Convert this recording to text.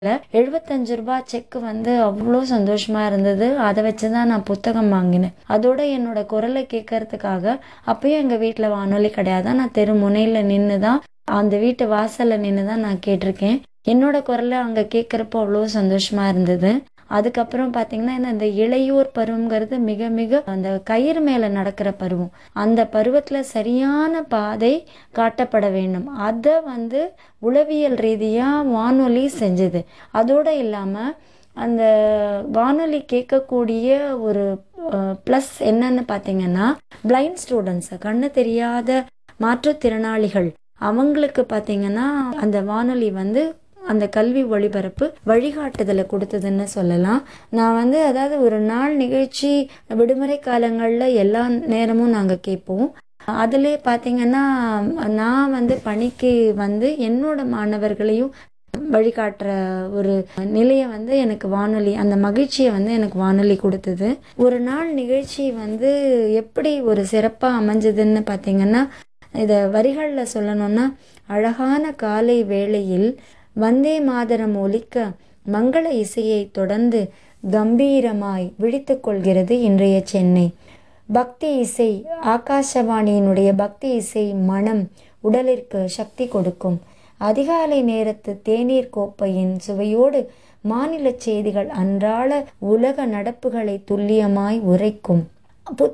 எழுபத்தஞ்சு ரூபாய் செக் வந்து அவ்வளோ சந்தோஷமா இருந்தது அதை வச்சு தான் நான் புத்தகம் வாங்கினேன் அதோட என்னோட குரலை கேட்கறதுக்காக அப்பயும் எங்கள் வீட்டில் வானொலி கிடையாது நான் தெரு முனையில் நின்று தான் அந்த வீட்டு வாசலில் நின்று தான் நான் கேட்டிருக்கேன் என்னோட குரலை அங்கே கேட்குறப்போ அவ்வளோ சந்தோஷமா இருந்தது அதுக்கப்புறம் பார்த்தீங்கன்னா இந்த இளையோர் பருவங்கிறது மிக மிக அந்த கயிறு மேலே நடக்கிற பருவம் அந்த பருவத்தில் சரியான பாதை காட்டப்பட வேண்டும் அதை வந்து உளவியல் ரீதியாக வானொலி செஞ்சது அதோடு இல்லாமல் அந்த வானொலி கேட்கக்கூடிய ஒரு ப்ளஸ் என்னன்னு பார்த்தீங்கன்னா பிளைண்ட் ஸ்டூடெண்ட்ஸ் கண்ணு தெரியாத மாற்றுத்திறனாளிகள் அவங்களுக்கு பார்த்தீங்கன்னா அந்த வானொலி வந்து அந்த கல்வி ஒளிபரப்பு வழிகாட்டுதலை கொடுத்ததுன்னு சொல்லலாம் நான் வந்து அதாவது ஒரு நாள் நிகழ்ச்சி விடுமுறை காலங்களில் எல்லா நேரமும் நாங்கள் கேட்போம் அதிலே பார்த்தீங்கன்னா நான் வந்து பணிக்கு வந்து என்னோட மாணவர்களையும் வழிகாட்டுற ஒரு நிலையை வந்து எனக்கு வானொலி அந்த மகிழ்ச்சியை வந்து எனக்கு வானொலி கொடுத்தது ஒரு நாள் நிகழ்ச்சி வந்து எப்படி ஒரு சிறப்பாக அமைஞ்சதுன்னு பார்த்தீங்கன்னா இதை வரிகளில் சொல்லணும்னா அழகான காலை வேளையில் வந்தே மாதரம் ஒலிக்க மங்கள இசையை தொடர்ந்து கம்பீரமாய் விழித்து கொள்கிறது இன்றைய சென்னை பக்தி இசை ஆகாசவாணியினுடைய பக்தி இசை மனம் உடலிற்கு சக்தி கொடுக்கும் அதிகாலை நேரத்து தேநீர் கோப்பையின் சுவையோடு மாநில செய்திகள் அன்றாட உலக நடப்புகளை துல்லியமாய் உரைக்கும்